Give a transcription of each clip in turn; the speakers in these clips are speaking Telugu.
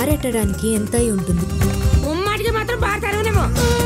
బారెట్టడానికి ఎంత అయి ఉంటుంది ముమ్మాటికి మాత్రం బాగా తరగనేమో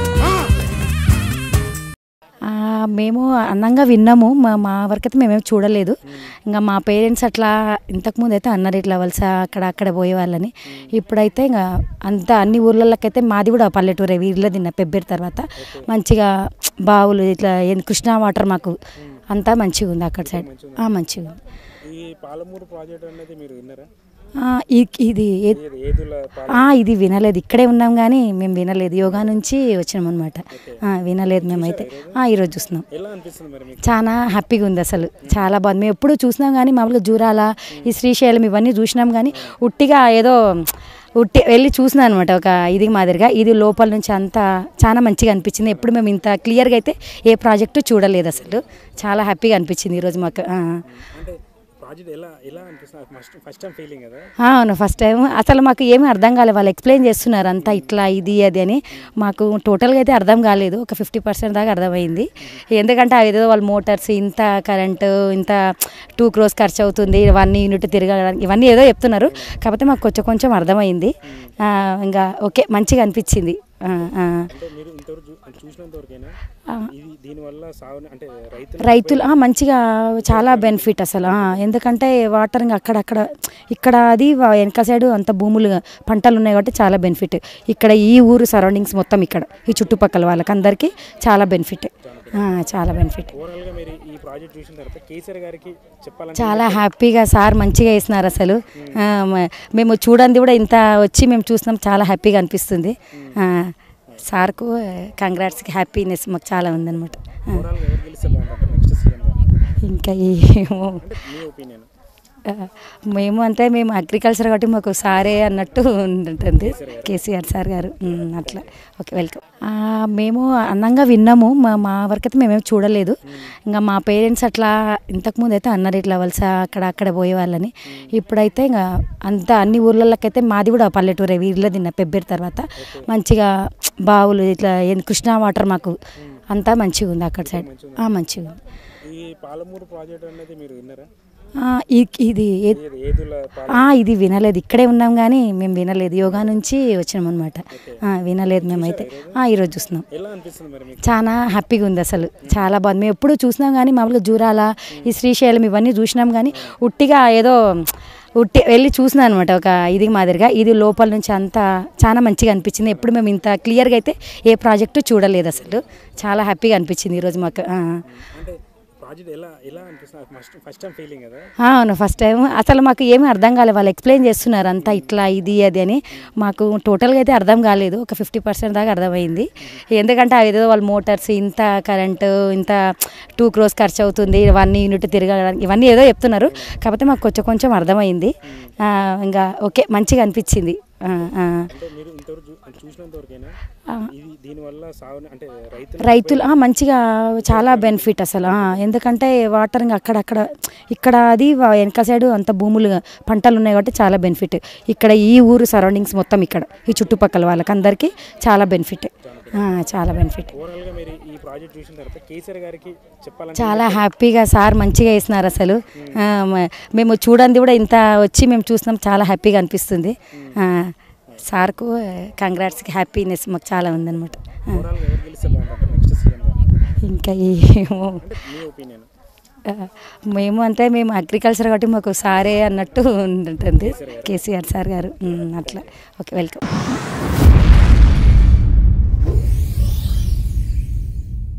ఆ, మేము అందంగా విన్నాము మా మా వరకైతే మేమేమి చూడలేదు ఇంకా మా పేరెంట్స్ అట్లా ఇంతకుముందు అయితే అన్నారు ఇట్లా వలస అక్కడ అక్కడ పోయేవాళ్ళని ఇప్పుడైతే ఇంకా అంత అన్ని ఊర్లలోకైతే మాది కూడా పల్లెటూరే వీరిలో తిన్న పెబ్బేరు తర్వాత మంచిగా బావులు ఇట్లా ఏం- కృష్ణా వాటర్ మాకు అంతా మంచిగా ఉంది అక్కడ సైడ్ ఆ, మంచిగా ఉంది ఈ పాలమూరు ప్రాజెక్ట్ అనేది మీరు విన్నారా ఆ, ఈ- ఇది ఏ- ఏది ఏదుల పాల ఆ, ఇది వినలేదు ఇక్కడే ఉన్నాం కానీ మేము వినలేదు యోగా నుంచి వచ్చినాం అనమాట వినలేదు మేమైతే ఆ, ఈరోజు చూస్తున్నాం ఎలా అనిపిస్తుంది మరి మీకు చాలా హ్యాపీగా ఉంది అసలు చాలా బాగుంది మేము ఎప్పుడు చూసినాం కానీ మామూలుగా జూరాల ఈ శ్రీశైలం ఇవన్నీ చూసినాం కానీ ఉట్టిగా ఏదో ఉట్టి వెళ్ళి చూసినాం అనమాట ఒక ఇది మాదిరిగా ఇది లోపల నుంచి అంతా చాలా మంచిగా అనిపించింది ఎప్పుడు మేము ఇంత క్లియర్గా అయితే ఏ ప్రాజెక్టు చూడలేదు అసలు చాలా హ్యాపీగా అనిపించింది ఈరోజు మాకు ఆ. అంటే ప్రాజెక్ట్ ఎలా ఎలా అనిపిస్తుంది ఫస్ట్ ఫస్ట్ టైం ఫీలింగ్ కదా ఆ, అవును ఫస్ట్ టైం అసలు మాకు ఏమీ అర్థం కాలేదు వాళ్ళు ఎక్స్ప్లెయిన్ చేస్తున్నారు అంతా ఇట్లా ఇది అది అని మాకు టోటల్గా అయితే అర్థం కాలేదు ఒక ఫిఫ్టీ పర్సెంట్ దాకా అర్థమైంది ఎందుకంటే అవి ఏదో వాళ్ళ మోటార్స్ ఇంత కరెంటు ఇంత టూ క్రోస్ ఖర్చు అవుతుంది వన్ యూనిట్ తిరగడానికి ఇవన్నీ ఏదో చెప్తున్నారు కాకపోతే మాకు కొంచెం కొంచెం అర్థమైంది ఆ, ఇంకా ఓకే మంచిగా అనిపించింది ఆ, ఆ. అంటే మీరు ఇంతవరకు చూ- చూసినంత వరకైనా ఆ. ఇది దీనివల్ల సాగు అంటే రైతులు రైతులు ఆ, మంచిగా చాలా బెనిఫిట్ అసలు ఆ, ఎందుకంటే వాటర్ ఇంకా అక్కడక్కడ ఇక్కడ అది వా- వెనక సైడ్ అంత భూములు పంటలు ఉన్నాయి కాబట్టి చాలా బెనిఫిట్ ఇక్కడ ఈ ఊరు సరౌండింగ్స్ మొత్తం ఇక్కడ ఈ చుట్టుపక్కల వాళ్ళకి అందరికీ చాలా బెనిఫిట్ ఆ, చాలా బెనిఫిట్ ఓవరాల్గా మీరు ఈ ప్రాజెక్ట్ చూసిన తర్వాత కేసీఆర్ గారికి చెప్పాలంటే చాలా హ్యాపీగా సార్ మంచిగా వేసినారు అసలు ఆ, మ- మేము చూడండి కూడా ఇంత వచ్చి మేము చూసినాం చాలా హ్యాపీగా అనిపిస్తుంది ఆ, సార్కు కంగ్రాట్స్కి హ్యాపీనెస్ మాకు చాలా ఉందన్నమాట ఆ, ఓవరాల్గా ఎవరు గెలిస్తే బాగుంటుంది నెక్స్ట్ సీఎం ఇంకా ఏమో అంటే మీ ఒపీనియన్ ఆ, మేము అంటే మేము అగ్రికల్చర్ కాబట్టి మాకు సారే అన్నట్టు ఉంటుంది కేసీఆర్ సార్ గారు ఉమ్, అట్లా ఓకే వెల్కమ్ ఆ, మేము అందంగా విన్నాము మా మా వరకైతే మేమేమి చూడలేదు ఇంకా మా పేరెంట్స్ అట్లా ఇంతకుముందు అయితే అన్నారు ఇట్లా వలస అక్కడ అక్కడ పోయేవాళ్ళని ఇప్పుడైతే ఇంకా అంత అన్ని ఊర్లలోకైతే మాది కూడా పల్లెటూరే వీరిలో తిన్న పెబ్బేరు తర్వాత మంచిగా బావులు ఇట్లా ఏం- కృష్ణా వాటర్ మాకు అంతా మంచిగా ఉంది అక్కడ సైడ్ ఆ, మంచిగా ఉంది ఈ పాలమూరు ప్రాజెక్ట్ అనేది మీరు విన్నారా ఆ, ఈ- ఇది ఏ- ఏది ఏదుల పాల ఆ, ఇది వినలేదు ఇక్కడే ఉన్నాం కానీ మేము వినలేదు యోగా నుంచి వచ్చినాం అనమాట వినలేదు మేమైతే ఆ, ఈరోజు చూస్తున్నాం ఎలా అనిపిస్తుంది మరి మీకు చాలా హ్యాపీగా ఉంది అసలు చాలా బాగుంది మేము ఎప్పుడు చూసినాం కానీ మామూలుగా జూరాల ఈ శ్రీశైలం ఇవన్నీ చూసినాం కానీ ఉట్టిగా ఏదో ఉట్టి వెళ్ళి చూసినాం అనమాట ఒక ఇది మాదిరిగా ఇది లోపల నుంచి అంతా చాలా మంచిగా అనిపించింది ఎప్పుడు మేము ఇంత క్లియర్గా అయితే ఏ ప్రాజెక్టు చూడలేదు అసలు చాలా హ్యాపీగా అనిపించింది ఈరోజు మాకు ఆ. అంటే ప్రాజెక్ట్ ఎలా ఎలా అనిపిస్తుంది ఫస్ట్ ఫస్ట్ టైం ఫీలింగ్ కదా ఆ, అవును ఫస్ట్ టైం అసలు మాకు ఏమీ అర్థం కాలేదు వాళ్ళు ఎక్స్ప్లెయిన్ చేస్తున్నారు అంతా ఇట్లా ఇది అది అని మాకు టోటల్గా అయితే అర్థం కాలేదు ఒక ఫిఫ్టీ పర్సెంట్ దాకా అర్థమైంది ఎందుకంటే అవి ఏదో వాళ్ళ మోటార్స్ ఇంత కరెంటు ఇంత టూ క్రోస్ ఖర్చు అవుతుంది వన్ యూనిట్ తిరగడానికి ఇవన్నీ ఏదో చెప్తున్నారు కాకపోతే మాకు కొంచెం కొంచెం అర్థమైంది ఆ, ఇంకా ఓకే మంచిగా అనిపించింది ఆ, ఆ. అంటే మీరు ఇంతవరకు చూ- చూసినంత వరకైనా ఆ. ఇది దీనివల్ల సాగు అంటే రైతులు రైతులు ఆ, మంచిగా చాలా బెనిఫిట్ అసలు ఆ, ఎందుకంటే వాటర్ ఇంకా అక్కడక్కడ ఇక్కడ అది వా- వెనక సైడ్ అంత భూములు పంటలు ఉన్నాయి కాబట్టి చాలా బెనిఫిట్ ఇక్కడ ఈ ఊరు సరౌండింగ్స్ మొత్తం ఇక్కడ ఈ చుట్టుపక్కల వాళ్ళకి అందరికీ చాలా బెనిఫిట్ ఆ, చాలా బెనిఫిట్ ఓవరాల్గా మీరు ఈ ప్రాజెక్ట్ చూసిన తర్వాత కేసీఆర్ గారికి చెప్పాలంటే చాలా హ్యాపీగా సార్ మంచిగా వేసినారు అసలు ఆ, మ- మేము చూడండి కూడా ఇంత వచ్చి మేము చూసినాం చాలా హ్యాపీగా అనిపిస్తుంది ఆ, సార్కు కంగ్రాట్స్కి హ్యాపీనెస్ మాకు చాలా ఉందన్నమాట ఆ, ఓవరాల్గా ఎవరు గెలిస్తే బాగుంటుంది నెక్స్ట్ సీఎం ఇంకా ఏమో అంటే మీ ఒపీనియన్ ఆ, మేము అంటే మేము అగ్రికల్చర్ కాబట్టి మాకు సారే అన్నట్టు ఉంటుంది కేసీఆర్ సార్ గారు ఉమ్, అట్లా ఓకే వెల్కమ్